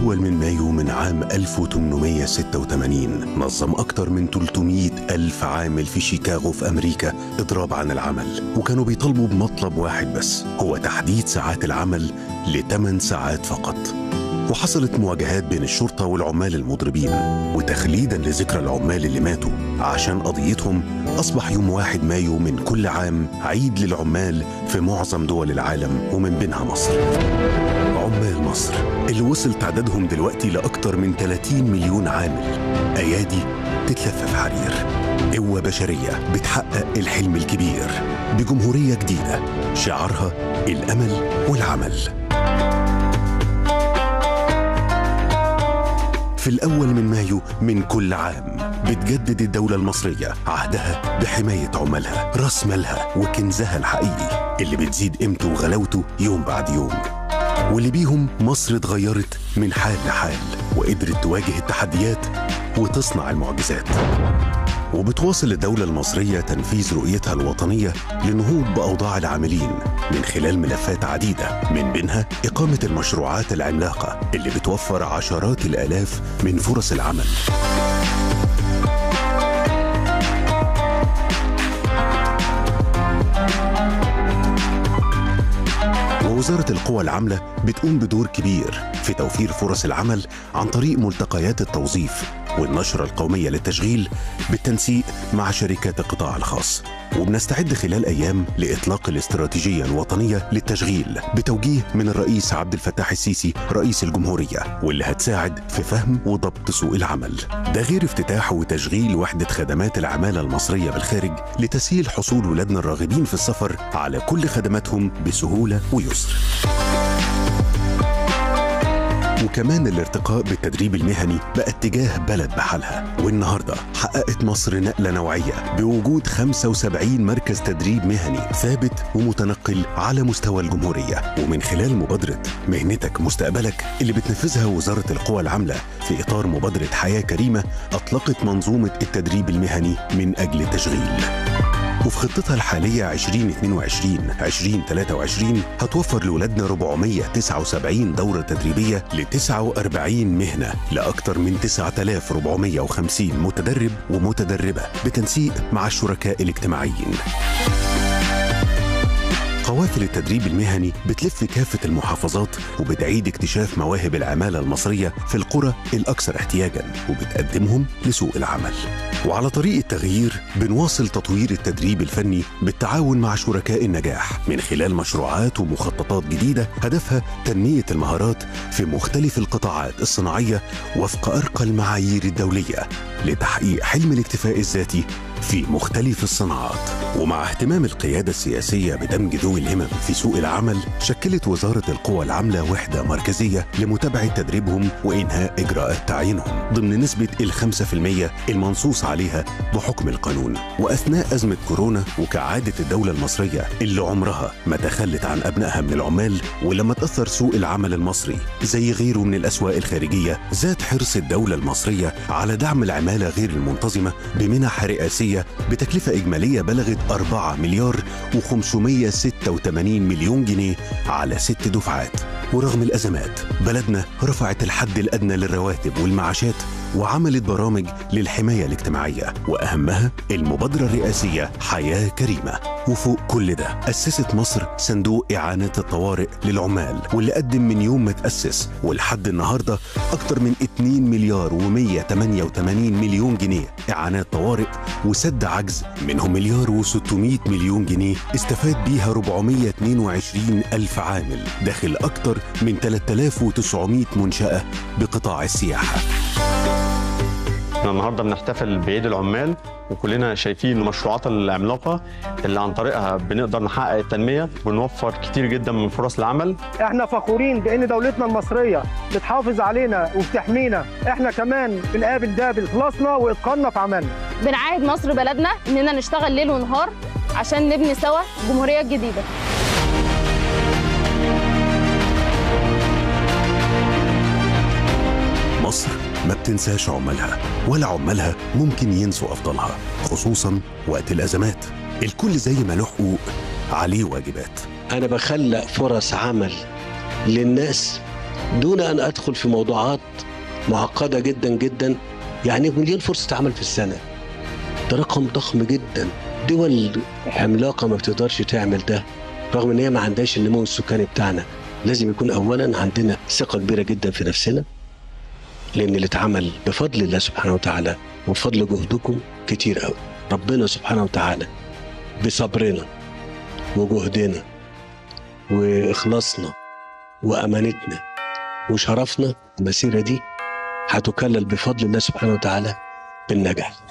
الأول من مايو من عام 1886 نظم أكثر من 300 ألف عامل في شيكاغو في أمريكا إضراب عن العمل وكانوا بيطالبوا بمطلب واحد بس هو تحديد ساعات العمل ل 8 ساعات فقط وحصلت مواجهات بين الشرطة والعمال المضربين وتخليدا لذكرى العمال اللي ماتوا عشان قضيتهم أصبح يوم واحد مايو من كل عام عيد للعمال في معظم دول العالم ومن بينها مصر عمال مصر اللي وصل تعدادهم دلوقتي لأكتر من 30 مليون عامل أيادي تتلف في حرير قوة بشرية بتحقق الحلم الكبير بجمهورية جديدة شعارها الأمل والعمل في الأول من مايو من كل عام بتجدد الدولة المصرية عهدها بحماية عمالها رأس مالها وكنزها الحقيقي اللي بتزيد قيمته وغلاوته يوم بعد يوم واللي بيهم مصر اتغيرت من حال لحال وقدرت تواجه التحديات وتصنع المعجزات وبتواصل الدولة المصرية تنفيذ رؤيتها الوطنية للنهوض بأوضاع العاملين من خلال ملفات عديدة من بينها إقامة المشروعات العملاقة اللي بتوفر عشرات الآلاف من فرص العمل ووزارة القوى العاملة بتقوم بدور كبير في توفير فرص العمل عن طريق ملتقيات التوظيف والنشرة القومية للتشغيل بالتنسيق مع شركات القطاع الخاص وبنستعد خلال أيام لإطلاق الاستراتيجية الوطنية للتشغيل بتوجيه من الرئيس عبد الفتاح السيسي رئيس الجمهورية واللي هتساعد في فهم وضبط سوق العمل ده غير افتتاح وتشغيل وحدة خدمات العمالة المصرية بالخارج لتسهيل حصول ولادنا الراغبين في السفر على كل خدماتهم بسهولة ويسر وكمان الارتقاء بالتدريب المهني بقى اتجاه بلد بحالها والنهارده حققت مصر نقله نوعيه بوجود 75 مركز تدريب مهني ثابت ومتنقل على مستوى الجمهوريه ومن خلال مبادره مهنتك مستقبلك اللي بتنفذها وزاره القوى العامله في اطار مبادره حياه كريمه اطلقت منظومه التدريب المهني من اجل التشغيل وفي خطتها الحالية 2022 2023 هتوفر لولادنا 479 دورة تدريبية ل 49 مهنة لأكثر من 9450 متدرب ومتدربة بتنسيق مع الشركاء الاجتماعيين قوافل التدريب المهني بتلف كافة المحافظات وبتعيد اكتشاف مواهب العمالة المصرية في القرى الأكثر احتياجا وبتقدمهم لسوق العمل وعلى طريق التغيير بنواصل تطوير التدريب الفني بالتعاون مع شركاء النجاح من خلال مشروعات ومخططات جديدة هدفها تنمية المهارات في مختلف القطاعات الصناعية وفق أرقى المعايير الدولية لتحقيق حلم الاكتفاء الذاتي في مختلف الصناعات ومع اهتمام القيادة السياسية بدمج ذوي الهمم في سوق العمل شكلت وزارة القوى العاملة وحدة مركزية لمتابعة تدريبهم وإنهاء إجراءات تعيينهم ضمن نسبة الخمسة في المية المنصوص عليها بحكم القانون وأثناء أزمة كورونا وكعادة الدولة المصرية اللي عمرها ما تخلت عن أبنائها من العمال ولما تأثر سوق العمل المصري زي غيره من الأسواق الخارجية زاد حرص الدولة المصرية على دعم العمالة غير المنتظمة بمنح رئاسية بتكلفة إجمالية بلغت 4 مليار و586 مليون جنيه على ست دفعات ورغم الأزمات بلدنا رفعت الحد الأدنى للرواتب والمعاشات وعملت برامج للحماية الاجتماعية وأهمها المبادرة الرئاسية حياة كريمة وفوق كل ده أسست مصر صندوق إعانة الطوارئ للعمال واللي قدم من يوم ما تأسس ولحد النهاردة أكتر من 2 مليار و188 مليون جنيه إعانات طوارئ وسد عجز منهم مليار و600 مليون جنيه استفاد بيها 422 ألف عامل داخل أكتر من 3900 منشأة بقطاع السياحة احنا النهارده بنحتفل بعيد العمال وكلنا شايفين المشروعات العملاقه اللي عن طريقها بنقدر نحقق التنميه ونوفر كتير جدا من فرص العمل احنا فخورين بان دولتنا المصريه بتحافظ علينا وبتحمينا احنا كمان بنقابل ده باخلاصنا واتقاننا في عملنا بنعاهد مصر بلدنا اننا نشتغل ليل ونهار عشان نبني سوا الجمهوريه الجديده مصر ما بتنساش عمالها ولا عمالها ممكن ينسوا أفضلها خصوصا وقت الأزمات الكل زي ما له حقوق عليه واجبات أنا بخلق فرص عمل للناس دون ان ادخل في موضوعات معقده جدا جدا يعني مليون فرصه عمل في السنه ده رقم ضخم جدا دول عملاقه ما بتقدرش تعمل ده رغم ان هي ما عندهاش النمو السكاني بتاعنا لازم يكون اولا عندنا ثقه كبيره جدا في نفسنا لان اللي اتعمل بفضل الله سبحانه وتعالى وبفضل جهدكم كتير قوي ربنا سبحانه وتعالى بصبرنا وجهدنا واخلاصنا وامانتنا وشرفنا المسيره دي هتكلل بفضل الله سبحانه وتعالى بالنجاح